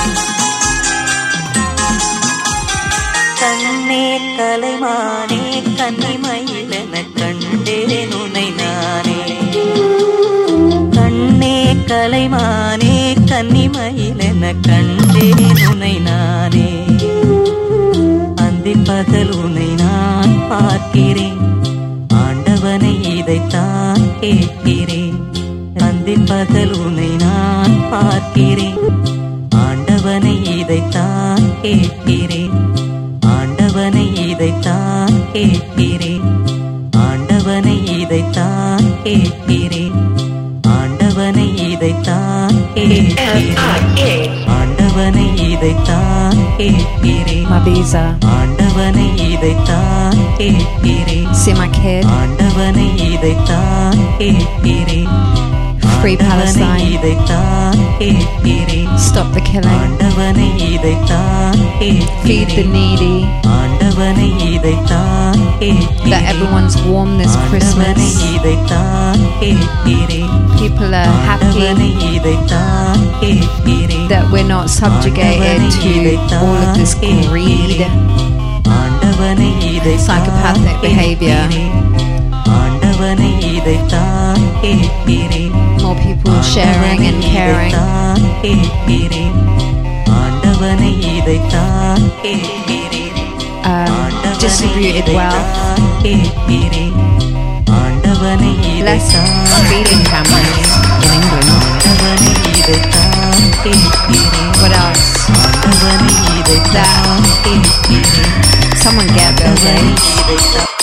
கண்ணே கலைமானே கன்னிமயிலென கண்டேன் உனை நானே கண்ணே கலைமானே கன்னிமயிலென கண்டேன் உனை நானே அந்தி பகல் உனை நான் பார்க்கிறேன் ஆண்டவனை இதைத்தான் கேட்கிறேன் அந்தி பகல் உனை நான் பார்க்கிறேன் ஆண்டவனை இதைத்தான் கேட்கிறேன் ஆண்டவனை இதைத்தான் கேட்கிறேன் ஆண்டவனை இதைத்தான் கேட்கிறேன் ஆண்டவனை இதைத்தான் கேட்கிறேன் ஆண்டவனை இதைத்தான் கேட்கிறேன் Mabiza. ஆண்டவனை இதைத்தான் கேட்கிறேன் See my kid. ஆண்டவனை இதைத்தான் கேட்கிறேன் Free ஆண்டவனை Palestine. இதைத்தான் கேட்கிறேன் Stop the killing. ஆண்டவனை இதைத்தான் Feed the கேட்கிறேன் needy. ஆண்டவனை இதைத்தான் That கேட்கிறேன் everyone's warm this ஆண்டவனை Christmas. இதைத்தான் கேட்கிறேன் People are ஆண்டவனை happy இதைத்தான் கேட்கிறேன் that we're not subjugated to all of this greed. ஆண்டவனை இதைத்தான் Psychopathic behavior. கேட்கிறேன். ஆண்டவனை இதைத்தான் கேட்கிறேன் More people sharing and caring. இதைத்தான் கேட்கிறேன் ஆண்டவனை இதைத்தான் கேட்கிறேன் Um, ஆண்டவனை distributed well. இதைத்தான் கேட்கிறேன் ஆண்டவனை Less இதைத்தான் speeding cameras in England. ஆண்டவனை இதைத்தான் கேட்கிறேன் What else? ஆண்டவனை இதைத்தான் கேட்கிறேன் Someone get Bill ஆண்டவனை Gates. இதைத்தான்